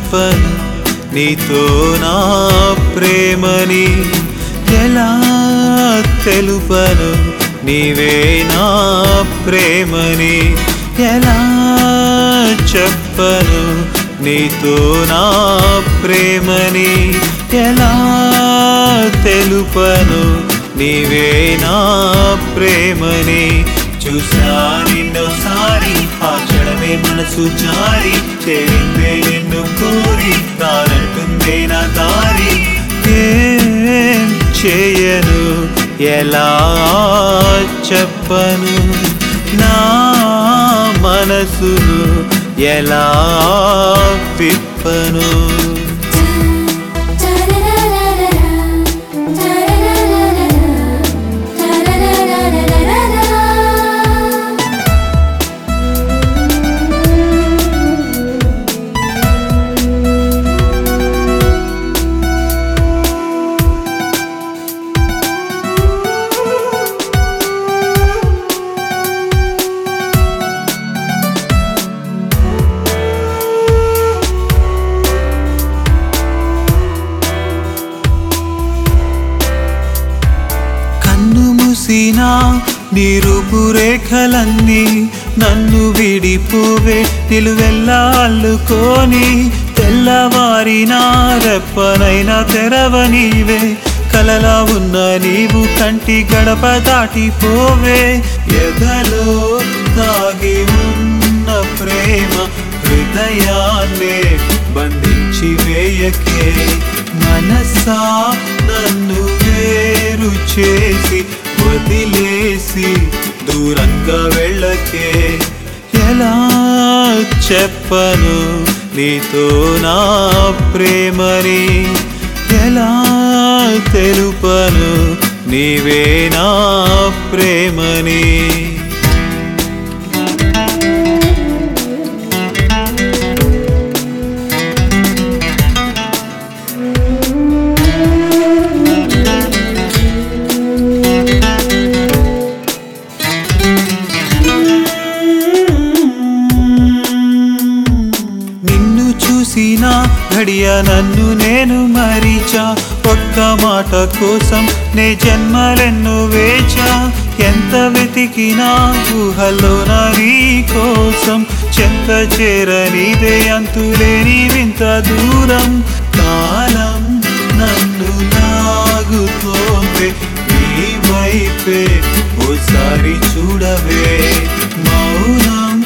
చెప్పను నీతో నా ప్రేమని ఎలా తెలుపను నీవే నా ప్రేమని ఎలా చెప్పను నీతో నా ప్రేమని ఎలా తెలుపను నీవే నా ప్రేమని చూసా నిన్నోసారి ఆ క్షణమే మనసు జారి చేరిందే నిన్ను కోరి తానంటుందే నా దారి ఏం చేయను ఎలా చెప్పను నా మనసును ఎలా విప్పను కన్ను మూసినా నీరుపు రేఖలన్నీ నన్ను విడిపోవే నిలువెల్లా అల్లుకొని తెల్లవారిన రెప్పనైనా తెరవనీవే కలలా ఉన్న నీవు కంటి గడప దాటిపోవే ఎదలో దాగి ఉన్న ప్రేమ హృదయాన్నే బంధించి వేయకే మనసా నన్ను వేరు చేసి వదిలేసి దూరంగా వెళ్ళకే ఎలా చెప్పను నీతో నా ప్రేమని ఎలా తెలుపను నీవే నా ప్రేమని నిన్ను చూసిన ఘడియ నన్ను నేను మరిచా ఒక్క మాట కోసం నే జన్మలెన్ను వేచా ఎంత వెతికినా ఊహల్లో నా నీ కోసం చెంత చేరనిదే అంతులేని వింత దూరం కాలం నన్ను లాగుతోంది నీ వైపే ఓసారి చూడవే మౌనం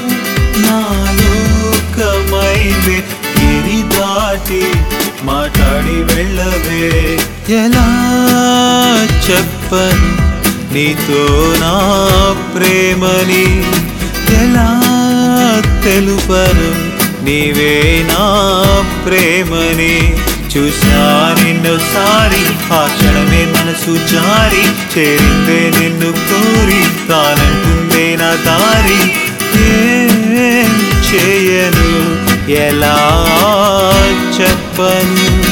నాలోకమైంది గిరి దాటి మాట్లాడి వెళ్ళవే ఎలా చెప్పను నీతో నా ప్రేమని ఎలా తెలుపను నీవే నా ప్రేమని చూసా నిన్నోసారి ఆ క్షణమే మనసు జారి చేరిందే నిన్ను కోరి తానంటుందే నా దారి ఏం చేయను ఎలా చెప్పను